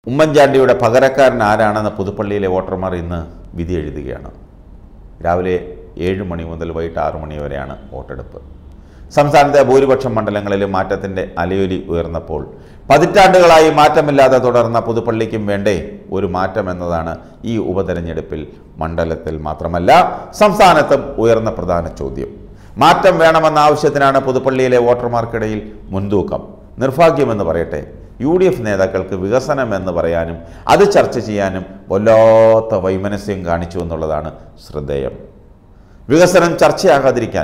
ഉമ്മൻചാണ്ടിയുടെ പകരക്കാരൻ ആരാണെന്ന് പുതുപ്പള്ളിയിലെ വോട്ടർമാർ ഇന്ന് വിധി എഴുതുകയാണ് രാവിലെ ഏഴ് മണി മുതൽ വൈകിട്ട് ആറു മണി വരെയാണ് വോട്ടെടുപ്പ് സംസ്ഥാനത്തെ ഭൂരിപക്ഷം മണ്ഡലങ്ങളിലും മാറ്റത്തിൻ്റെ അലയൊലി ഉയർന്നപ്പോൾ പതിറ്റാണ്ടുകളായി മാറ്റമില്ലാതെ തുടർന്ന പുതുപ്പള്ളിക്കും വേണ്ടേ ഒരു മാറ്റം എന്നതാണ് ഈ ഉപതെരഞ്ഞെടുപ്പിൽ മണ്ഡലത്തിൽ മാത്രമല്ല സംസ്ഥാനത്തും ഉയർന്ന പ്രധാന ചോദ്യം മാറ്റം വേണമെന്ന ആവശ്യത്തിനാണ് പുതുപ്പള്ളിയിലെ വോട്ടർമാർക്കിടയിൽ മുൻതൂക്കം നിർഭാഗ്യമെന്ന് പറയട്ടെ യു ഡി എഫ് നേതാക്കൾക്ക് വികസനം എന്ന് പറയാനും അത് ചർച്ച ചെയ്യാനും വല്ലാത്ത വൈമനസ്യം കാണിച്ചു എന്നുള്ളതാണ് ശ്രദ്ധേയം വികസനം ചർച്ചയാകാതിരിക്കാൻ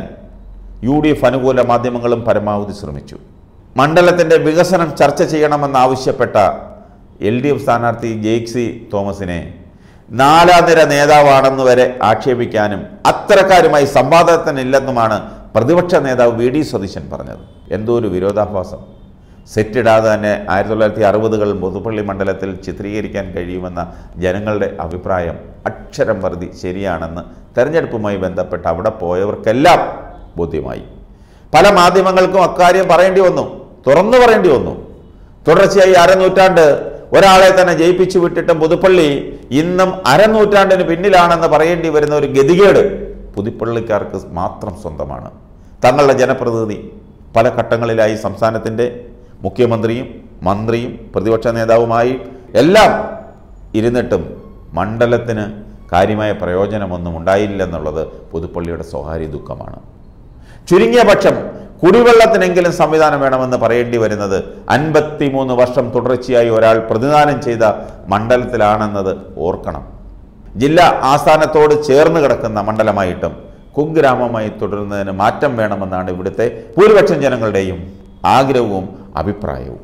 യു ഡി എഫ് അനുകൂല മാധ്യമങ്ങളും പരമാവധി ശ്രമിച്ചു മണ്ഡലത്തിൻ്റെ വികസനം ചർച്ച ചെയ്യണമെന്നാവശ്യപ്പെട്ട എൽ ഡി എഫ് സ്ഥാനാർത്ഥി ജെയ്ക്സി തോമസിനെ നാലാം നിര നേതാവാണെന്ന് വരെ ആക്ഷേപിക്കാനും അത്തരക്കാരുമായി സംവാദത്തിനില്ലെന്നുമാണ് പ്രതിപക്ഷ നേതാവ് വി ഡി സതീശൻ പറഞ്ഞത് എന്തോ ഒരു വിരോധാഭാസം സെറ്റിടാതെ തന്നെ ആയിരത്തി തൊള്ളായിരത്തി അറുപതുകൾ മുതുപ്പള്ളി മണ്ഡലത്തിൽ ചിത്രീകരിക്കാൻ കഴിയുമെന്ന ജനങ്ങളുടെ അഭിപ്രായം അക്ഷരം പ്രതി ശരിയാണെന്ന് തെരഞ്ഞെടുപ്പുമായി ബന്ധപ്പെട്ട് അവിടെ പോയവർക്കെല്ലാം ബോധ്യമായി പല മാധ്യമങ്ങൾക്കും അക്കാര്യം പറയേണ്ടി വന്നു തുറന്നു പറയേണ്ടി വന്നു തുടർച്ചയായി അരനൂറ്റാണ്ട് ഒരാളെ തന്നെ ജയിപ്പിച്ചു വിട്ടിട്ടും പുതുപ്പള്ളി ഇന്നും അരനൂറ്റാണ്ടിന് പിന്നിലാണെന്ന് പറയേണ്ടി വരുന്ന ഒരു ഗതികേട് പുതുപ്പള്ളിക്കാർക്ക് മാത്രം സ്വന്തമാണ് തങ്ങളുടെ ജനപ്രതിനിധി പല ഘട്ടങ്ങളിലായി സംസ്ഥാനത്തിൻ്റെ മുഖ്യമന്ത്രിയും മന്ത്രിയും പ്രതിപക്ഷ നേതാവുമായി എല്ലാം ഇരുന്നിട്ടും മണ്ഡലത്തിന് കാര്യമായ പ്രയോജനമൊന്നും ഉണ്ടായില്ലെന്നുള്ളത് പുതുപ്പള്ളിയുടെ സ്വകാര്യ ദുഃഖമാണ് ചുരുങ്ങിയ പക്ഷം കുടിവെള്ളത്തിനെങ്കിലും സംവിധാനം വേണമെന്ന് പറയേണ്ടി വരുന്നത് അൻപത്തിമൂന്ന് വർഷം തുടർച്ചയായി ഒരാൾ പ്രതിദാനം ചെയ്ത മണ്ഡലത്തിലാണെന്നത് ഓർക്കണം ജില്ലാ ആസ്ഥാനത്തോട് ചേർന്ന് കിടക്കുന്ന മണ്ഡലമായിട്ടും കുഗ്രാമമായി തുടരുന്നതിന് മാറ്റം വേണമെന്നാണ് ഇവിടുത്തെ ഭൂരിപക്ഷം ജനങ്ങളുടെയും ആഗ്രഹവും അഭിപ്രായവും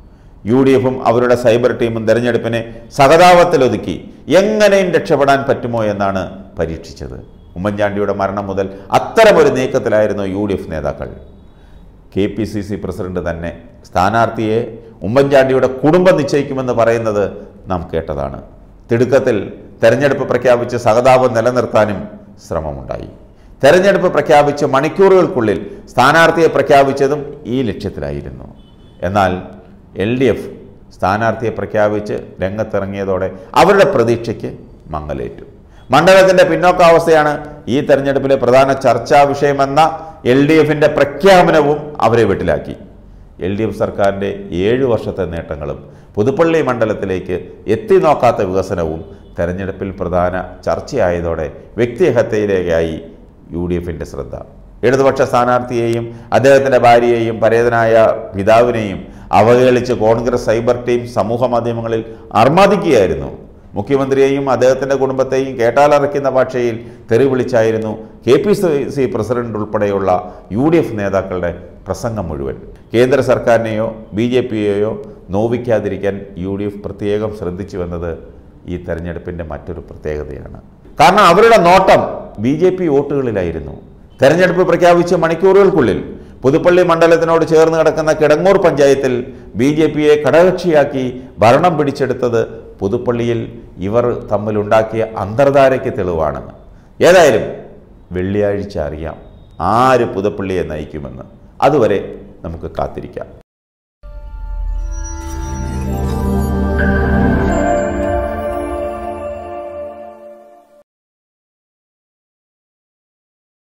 യു ഡി എഫും അവരുടെ സൈബർ ടീമും തെരഞ്ഞെടുപ്പിനെ സഹതാപത്തിലൊതുക്കി എങ്ങനെയും രക്ഷപ്പെടാൻ പറ്റുമോ എന്നാണ് പരീക്ഷിച്ചത് ഉമ്മൻചാണ്ടിയുടെ മരണം മുതൽ അത്തരമൊരു നീക്കത്തിലായിരുന്നു യു ഡി എഫ് നേതാക്കൾ K P C C president തന്നെ സ്ഥാനാർത്ഥിയെ ഉമ്മൻചാണ്ടിയുടെ കുടുംബം നിശ്ചയിക്കുമെന്ന് പറയുന്നത് നാം കേട്ടതാണ് തിടുക്കത്തിൽ തെരഞ്ഞെടുപ്പ് പ്രഖ്യാപിച്ച് സഹതാപം നിലനിർത്താനും ശ്രമമുണ്ടായി തെരഞ്ഞെടുപ്പ് പ്രഖ്യാപിച്ച് മണിക്കൂറുകൾക്കുള്ളിൽ സ്ഥാനാർത്ഥിയെ പ്രഖ്യാപിച്ചതും ഈ ലക്ഷ്യത്തിലായിരുന്നു എന്നാൽ എൽ ഡി എഫ് സ്ഥാനാർത്ഥിയെ പ്രഖ്യാപിച്ച് രംഗത്തിറങ്ങിയതോടെ അവരുടെ പ്രതീക്ഷയ്ക്ക് മങ്ങലേറ്റു മണ്ഡലത്തിൻ്റെ പിന്നോക്കാവസ്ഥയാണ് ഈ തെരഞ്ഞെടുപ്പിലെ പ്രധാന ചർച്ചാ വിഷയമെന്ന എൽ ഡി എഫിൻ്റെ പ്രഖ്യാപനവും അവരെ വീട്ടിലാക്കി എൽ ഡി എഫ് സർക്കാരിൻ്റെ ഏഴു വർഷത്തെ നേട്ടങ്ങളും പുതുപ്പള്ളി മണ്ഡലത്തിലേക്ക് എത്തി നോക്കാത്ത വികസനവും തെരഞ്ഞെടുപ്പിൽ പ്രധാന ചർച്ചയായതോടെ വ്യക്തിഹത്യയിലേക്കായി യു ഡി എഫിൻ്റെ ശ്രദ്ധ ഇടതുപക്ഷ സ്ഥാനാർത്ഥിയെയും അദ്ദേഹത്തിൻ്റെ ഭാര്യയെയും പരേതനായ പിതാവിനെയും അവഹേളിച്ച് കോൺഗ്രസ് സൈബർ ടീം സമൂഹ മാധ്യമങ്ങളിൽ അർമാദിക്കുകയായിരുന്നു മുഖ്യമന്ത്രിയെയും അദ്ദേഹത്തിൻ്റെ കുടുംബത്തെയും കേട്ടാലറയ്ക്കുന്ന ഭാഷയിൽ തെറി വിളിച്ചായിരുന്നു കെ പി സി പ്രസിഡന്റ് ഉൾപ്പെടെയുള്ള യു ഡി എഫ് നേതാക്കളുടെ പ്രസംഗം മുഴുവൻ കേന്ദ്ര സർക്കാരിനെയോ ബി ജെ പിയെയോ നോവിക്കാതിരിക്കാൻ യു ഡി എഫ് പ്രത്യേകം ശ്രദ്ധിച്ചുവെന്നത് ഈ തെരഞ്ഞെടുപ്പിൻ്റെ മറ്റൊരു പ്രത്യേകതയാണ് കാരണം അവരുടെ നോട്ടം ബി ജെ പി വോട്ടുകളിലായിരുന്നു തെരഞ്ഞെടുപ്പ് പ്രഖ്യാപിച്ച മണിക്കൂറുകൾക്കുള്ളിൽ പുതുപ്പള്ളി മണ്ഡലത്തിനോട് ചേർന്ന് കിടക്കുന്ന കിടങ്ങൂർ പഞ്ചായത്തിൽ ബി ജെ പിയെ ഘടകകക്ഷിയാക്കി ഭരണം പിടിച്ചെടുത്തത് പുതുപ്പള്ളിയിൽ ഇവർ തമ്മിലുണ്ടാക്കിയ അന്തർധാരയ്ക്ക് തെളിവാണ് ഏതായാലും വെള്ളിയാഴ്ച അറിയാം ആര് പുതുപ്പള്ളിയെ നയിക്കുമെന്ന് അതുവരെ നമുക്ക് കാത്തിരിക്കാം